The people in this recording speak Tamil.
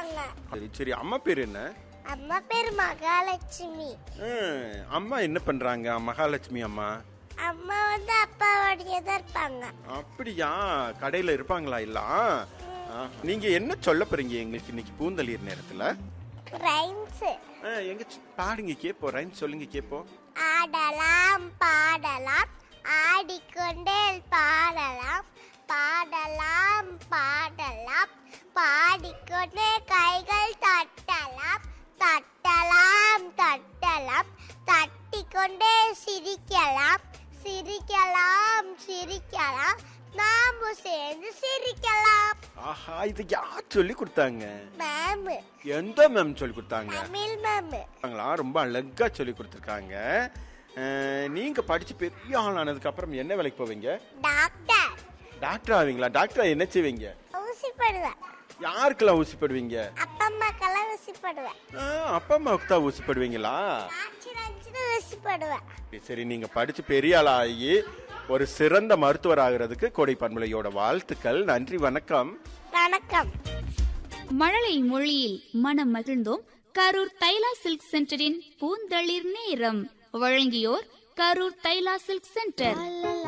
இருப்பாங்க சரி சரி அம்மா பேர் என்ன அம்மா பேர் மகாலட்சுமி ஹம், அம்மா என்ன பண்றாங்க மகாலட்சுமி அம்மா அம்மா வந்து அப்பாவோடய தான் இருப்பாங்க அப்படியா கடையில இருப்பாங்களா இல்ல ஆ, நீங்க என்ன சொல்ல போறீங்க எங்களுக்கு இன்னைக்கு பூந்தளிர் நேரத்துல ரைம்ஸ் ஆ, எங்க சி- பாடுங்க கேப்போம் ரைம் சொல்லுங்க கேப்போம் ஆடலாம் பாடலாம் ஆடிக்கொண்டே பாடலாம் பாடலாம் பாடலாம் பாடிக்கொண்டே கைகள் தட்டலாம் தட்டலாம் தட்டலாம் தட்டிக்கொண்டே சிரிக்கலாம் சிரிக்கலாம் சிரிக்கலாம் நாம சேர்ந்து சிரிக்கலாம் ஆஹா இது யார் சொல்லி கொடுத்தாங்க மேம் எந்த மேம் சொல்லி கொடுத்தாங்க தமிழ் மேம் அவங்களா ரொம்ப அழகா சொல்லி கொடுத்துருக்காங்க அஹ், நீங்க படிச்சு பெரிய ஆள் ஆனதுக்கு அப்புறம் என்ன வேலைக்கு போவீங்க டாக்டர் டாக்டர் ஆவீங்களா டாக்டர் என்ன செய்வீங்க ஊசி போடுவேன் யாருக்கெல்லாம் ஊசி போடுவீங்க அப்பா அம்மாக்கெல்லாம் ஊசி போடுவேன் அஹ், அப்பா அம்மாவுக்கு தான் ஊசி போடுவீங்களா ஆச்சு ரஞ்சினு ஊசி போடுவேன் சரி நீங்க படிச்சு பெரிய ஆள் ஆகி ஒரு சிறந்த மருத்துவர் ஆகிறதுக்கு கோடை பண்பலையோட வாழ்த்துக்கள் நன்றி வணக்கம் வணக்கம் மழலை மொழியில் மனம் மகிழ்ந்தோம் கரூர் தைலா சில்க் சென்டரின் பூந்தளிர் நேரம் வழங்கியோர் கரூர் தைலா சில்க் சென்டர்